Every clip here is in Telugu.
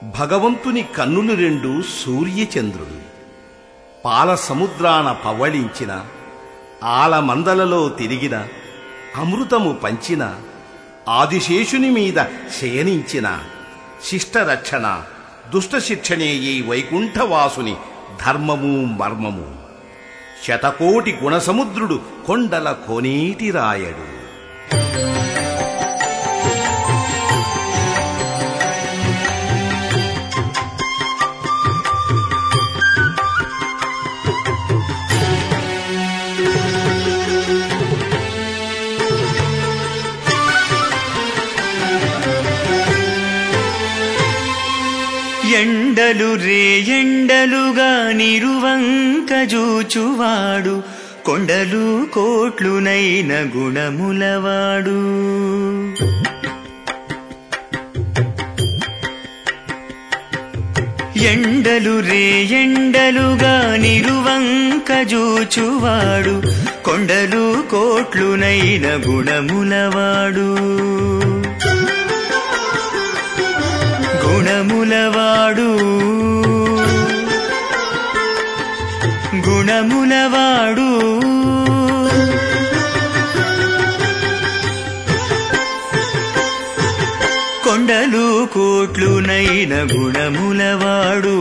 భగవంతుని కన్నులు రెండు సూర్యచంద్రుడు పాల సముద్రాన పవ్వళించిన ఆలమందలలో తిరిగిన అమృతము పంచిన ఆదిశేషుని మీద శయనించిన శిష్టరక్షణ దుష్టశిక్షణే ఈ వైకుంఠవాసుని ధర్మము మర్మము శతకోటి గుణసముద్రుడు కొండల కోనేటి రాయడు ఎండలు రే ఎండలుగా నిరువంక జూచువాడు కొండలు కోట్లునైన గుణములవాడు ఎండలు రే ఎండలుగా నిరువంక జూచువాడు కొండలు కోట్లునైన గుణములవాడు గుణములవాడు గుణములవాడు కొండలు కోట్లునైన గుణములవాడు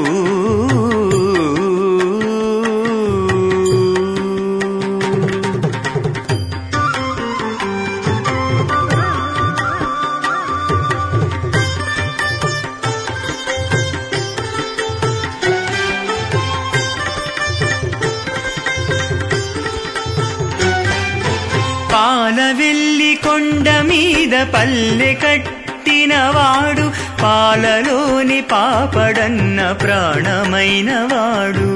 పాలవెల్లి కొండ మీద పల్లె కట్టినవాడు పాలలోని పాపడన్న ప్రాణమైన వాడు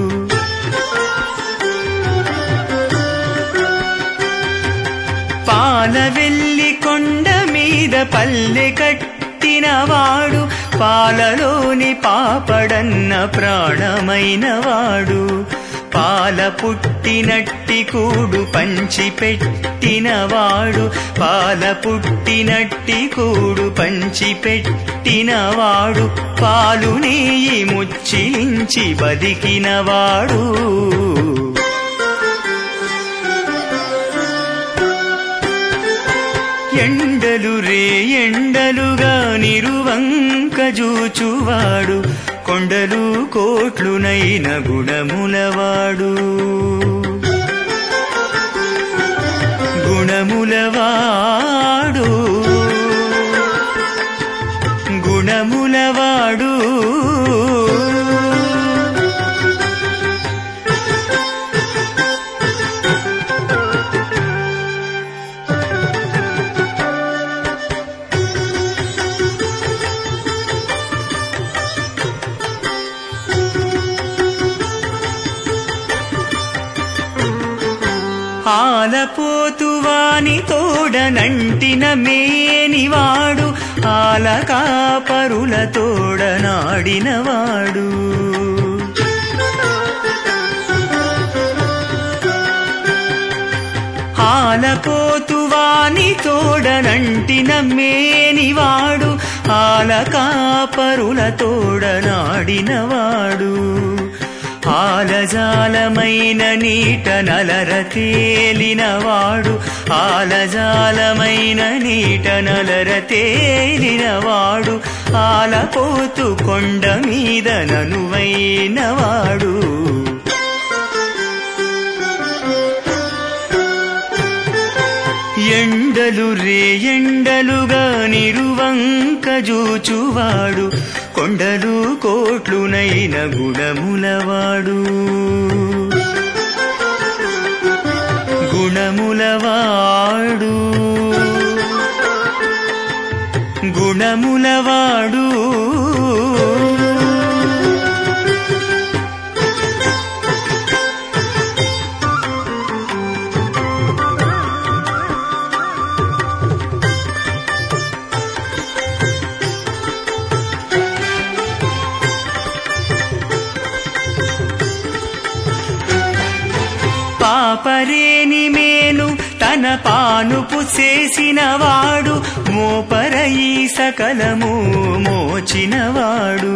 పాలవెల్లి కొండ మీద పల్లె కట్టినవాడు పాలలోని పాపడన్న ప్రాణమైన వాడు పాల పుట్టినట్టి కూడు పంచి పెట్టినవాడు పాల పుట్టినట్టి కూడు పంచి పెట్టినవాడు పాలు నెయ్యి ముచ్చిలించి బతికినవాడు ఎండలు రే ఎండలుగా నిరువంక జూచువాడు కొండలు కోట్లునైన గుణములవాడు గుణములవాడు గుణములవాడు ఆలపోతువాని తోడనంటిన మేనివాడు ఆలకాపరుల తోడనాడినవాడు ఆలపోతువాని తోడనంటిన మేనివాడు ఆలకాపరుల తోడనాడినవాడు ఆలజాలమైన నీట నలర తేలినవాడు ఆలజాలమైన నీట నలర తేలినవాడు ఆలపోతు కొండ మీద ననువైనవాడు ఎండలు రే ఎండలుగా నిరువంక జూచువాడు కొండలు కోట్లునైన గుణములవాడు గుణములవాడు గుణములవాడు పాపరేని మేను తన పానుపు చేసినవాడు మోపరయి సకలము మోచినవాడు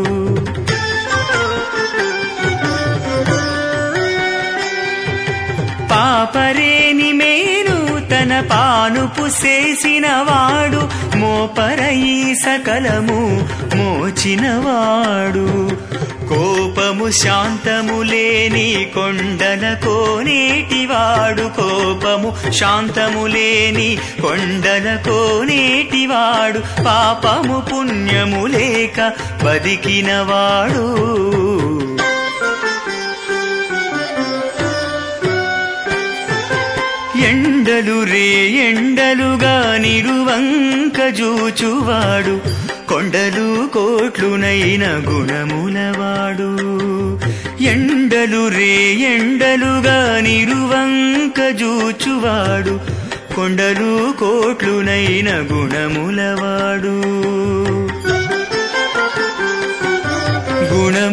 పాపరేని మేను తన పానుపు చేసినవాడు మోపరయి సకలము మోచినవాడు కోపము శాంతము లేని కొండల కోనేటివాడు కోపము శాంతము లేని కొండల కోనేటివాడు పాపము పుణ్యము లేక బతికినవాడు ఎండలు రే ఎండలుగా నిరువంక జూచువాడు కొండలు కోట్లునైన గుణములవాడు ఎండలు రే ఎండలుగా నిరువంక జూచువాడు కొండలు కోట్లునైన గుణములవాడు గుణ